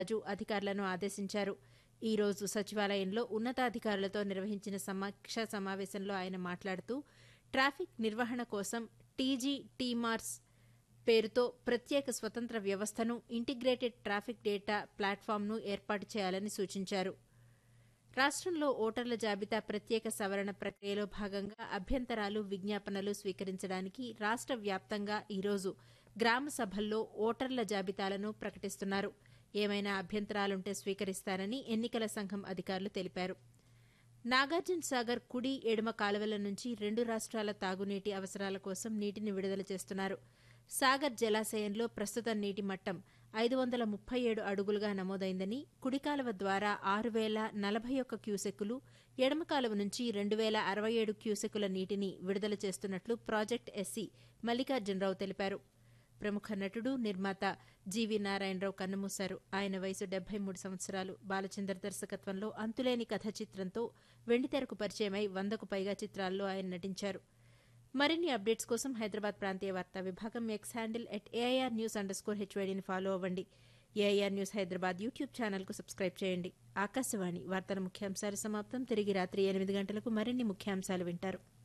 రాజు అధికారులను ఆదేశించారు ఈ రోజు సచివాలయంలో ఉన్నతాధికారులతో నిర్వహించిన సమీక్ష సమావేశంలో ఆయన మాట్లాడుతూ ట్రాఫిక్ నిర్వహణ కోసం టీజీ టీమార్స్ పేరుతో ప్రత్యేక స్వతంత్ర వ్యవస్థను ఇంటిగ్రేటెడ్ ట్రాఫిక్ డేటా ప్లాట్ఫామ్ను ఏర్పాటు చేయాలని సూచించారు రాష్ట్రంలో ఓటర్ల జాబితా ప్రత్యేక సవరణ ప్రక్రియలో భాగంగా అభ్యంతరాలు విజ్ఞాపనలు స్వీకరించడానికి రాష్ట్ర వ్యాప్తంగా ఈరోజు గ్రామ సభల్లో ఓటర్ల జాబితాలను ప్రకటిస్తున్నారు ఏమైనా అభ్యంతరాలుంటే స్వీకరిస్తారని ఎన్నికల సంఘం అధికారులు తెలిపారు నాగార్జున సాగర్ కుడి ఎడమ కాలువల నుంచి రెండు రాష్ట్రాల తాగునీటి అవసరాల కోసం నీటిని విడుదల చేస్తున్నారు సాగర్ జలాశయంలో ప్రస్తుత నీటి మట్టం ఐదు వందల ముప్పై ఏడు అడుగులుగా నమోదైందని కుడి కాలువ ద్వారా ఆరు వేల నలభై ఒక్క క్యూసెక్కులు ఎడమ కాలువ నుంచి రెండు వేల అరవై ఏడు క్యూసెక్కుల నీటిని విడుదల చేస్తున్నట్లు ప్రాజెక్ట్ ఎస్సీ మల్లికార్జునరావు తెలిపారు ప్రముఖ నటుడు నిర్మాత జీవి నారాయణరావు కన్నుమూశారు ఆయన వయసు డెబ్బై మూడు సంవత్సరాలు బాలచందర్ దర్శకత్వంలో అంతులేని కథ చిత్రంతో వెండితెరకు పరిచయమై వందకు పైగా చిత్రాల్లో ఆయన నటించారు మరిన్ని అప్డేట్స్ కోసం హైదరాబాద్ ప్రాంతీయ వార్తా విభాగం X handle at AIR news underscore హెచ్వైడీని ఫాలో అవ్వండి ఏఐఆర్ న్యూస్ హైదరాబాద్ యూట్యూబ్ ఛానల్కు సబ్స్క్రైబ్ చేయండి ఆకాశవాణి వార్తల ముఖ్యాంశాలు సమాప్తం తిరిగి రాత్రి ఎనిమిది గంటలకు మరిన్ని ముఖ్యాంశాలు వింటారు